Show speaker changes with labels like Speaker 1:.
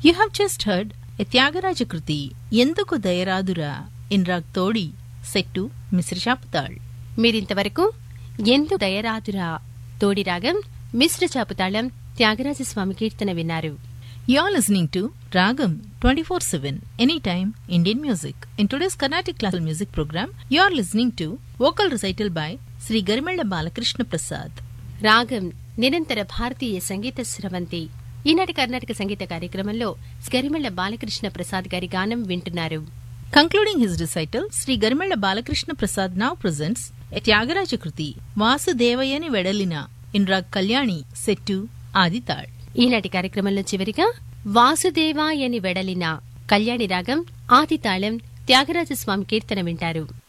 Speaker 1: You have just heard a Tyagaraja Kruti, ఎందుకు దయరాదురా in raag తోడి set మిశ్ర చాపుతాళ్
Speaker 2: మీరింతవరకు ఎందు దయరాదురా తోడి రాగం మిశ్ర చాపుతాళం త్యాగరాజస్వామి కీర్తన విన్నారు
Speaker 1: You are listening to Ragam 24-7, anytime Indian music. In today's Carnatic Classical Music program, you are listening to vocal recital by Sri Garimella Balakrishna Prasad.
Speaker 2: రాగం నిరంతర భారతీయ సంగీత స్రవంతి ఈనాటి కర్ణాటక సంగీత కార్యక్రమంలో గరిమెళ్ల బాలకృష్ణ ప్రసాద్ గారి గానం వింటున్నారు
Speaker 1: Concluding his recital, Sri Garimella Balakrishna Prasad now presents a Tyagaraja Kruti, Vasudevayani Vedalina in Rag Kalyani, set to Aditad.
Speaker 2: ఈనాటి కార్యక్రమంలో చివరిగా వాసుదేవాయని వెడలిన కళ్యాణి రాగం ఆది తాళం త్యాగరాజస్వామి కీర్తన వింటారు